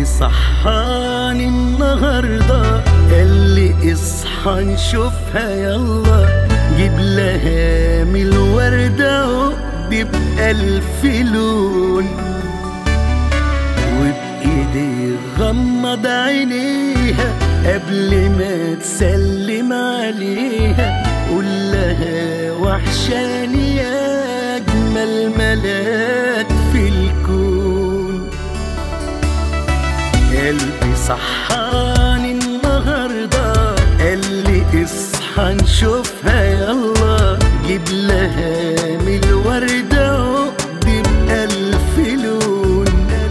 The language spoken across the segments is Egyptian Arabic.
قلبي صحاني النهاردة قال لي اصحى نشوفها يلا جيب لها من الوردة عقد بألف لون وبإيدي غمض عينيها قبل ما تسلم عليها قول لها وحشاني يا أجمل ملاك في الكون قلبي صحاني النهاردة قال لي اصحى نشوفها يلا جيب لها من الوردة عقد بألف لون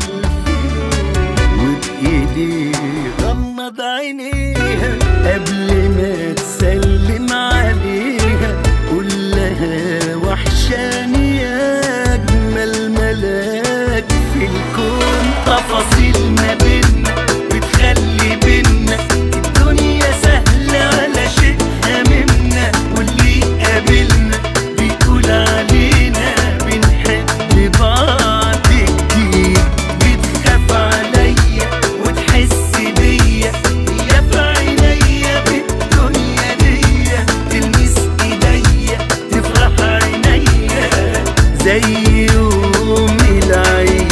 وبإيدي غمض عينيها قبل ما تسلم عليها قول لها وحشاني يا أجمل ملاك في الكون تفاصيل ما بينا بتخلي بينا الدنيا سهلة ولا شيء هممنا واللي قابلنا بيقول علينا بنحب بعض كتير بتخاف عليا وتحس بيا هي في عينيا بالدنيا ديا تلمس ايديا تفرح عينيا زي يوم العيد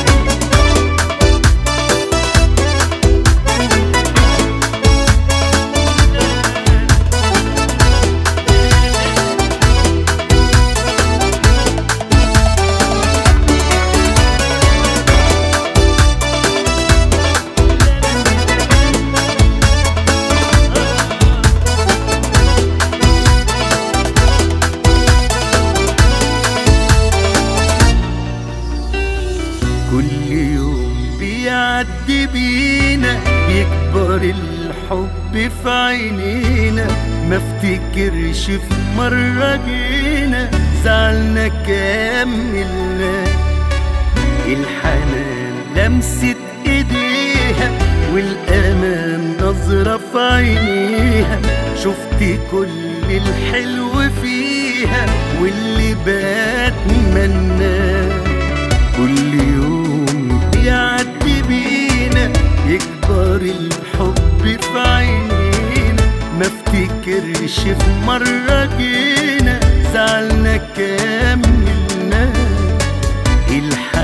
كل يوم بيعدي بينا بيكبر الحب في عينينا ما افتكرش في مرة جينا زعلنا كملنا الحنان لمسة ايديها والامان نظرة في عينيها شفت كل الحلو فيها واللي بتمناه كل يوم بيعدي بينا يكبر الحب في عينينا ما افتكرش في مرة جينا زعلنا كملنا الحنان